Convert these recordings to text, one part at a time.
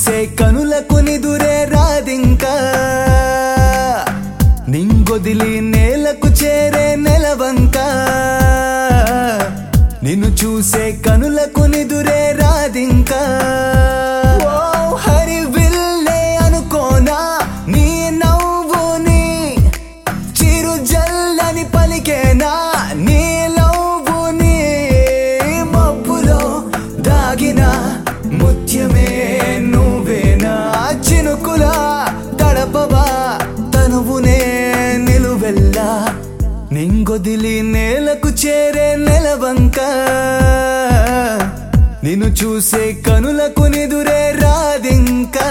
చూసే కనులకు నిదురే రాదింకా నింగొదిలి నేలకు చేరే నెలవంక నిన్ను చూసే కనులకు నిదురే రాదింకా ఓ హరి విల్లే అనుకోనా నీ నవ్వుని చిరు జల్లని పలికేనా నీ లవ్వుని మబ్బులో దాగిన ముత్యమే నువ్వేనా చినుకులా తడపవా తనువునే నిలువెల్లా నింగొదిలి నేలకు చేరే నెలవంక నిన్ను చూసే కనులకు నిదురే రాదింకా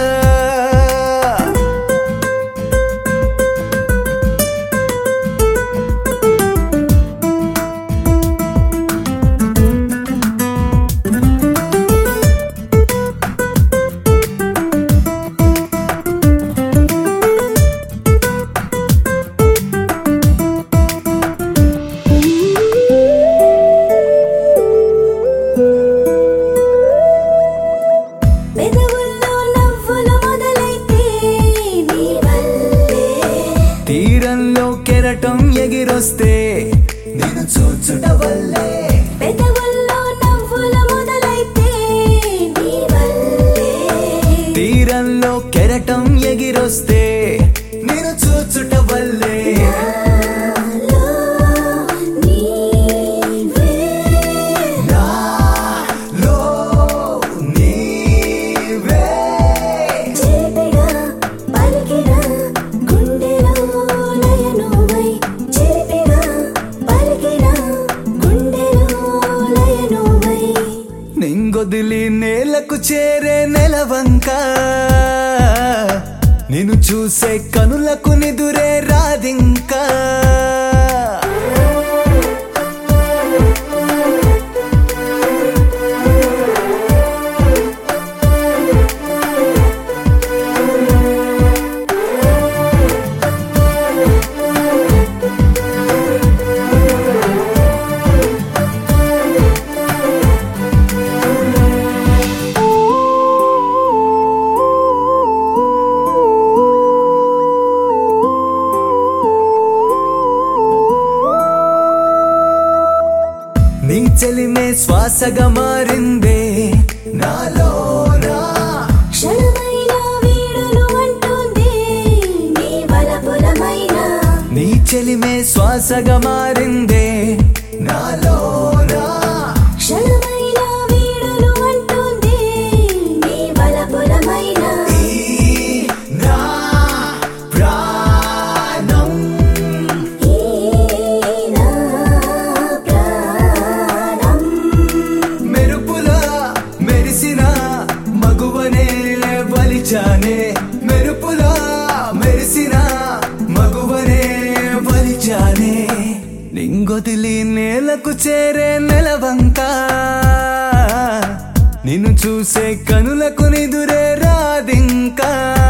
పెదవుల్లో నవ్వులు మొదలైతే నీ వల్లే తీరంలో కెరటం ఎగిరొస్తే నేను చూచుట వల్లే పెదవుల్లో నవ్వులు మొదలైతే నీ వల్లే తీరంలో కెరటం ఎగిరొస్తే నేను చూచుట వల్లే నాలో నీవే నాలో నీవే చెరిపిన పలికిన గుండెలో లయనువై చెరిపిన పలికిన గుండెలో లయనువై నింగొదిలి నేలకు చేరే నెలవంక నిన్ను చూసే కనులకు నిదురే రాదింకా నీ చెలిమే శ్వాసగా మారిందే నాలోనా క్షణమైన వీడులు అంటుంది నీ బలపులమైన నీ చెలిమే శ్వాసగా మారిందే నాలోనా క్షణమైన వీడులు అంటుంది నీ బలపులమైన ఈ నా ప్రాణం ఈ నా ప్రాణం మెరుపులా మెరిసిన మగువనే వలిచానే మెరుపులా మెరిసిన మగువనే వలిచానే నింగొదిలి నేలకు చేరే నెలవంక నిన్ను చూసే కనులకు నిదురే రాదింకా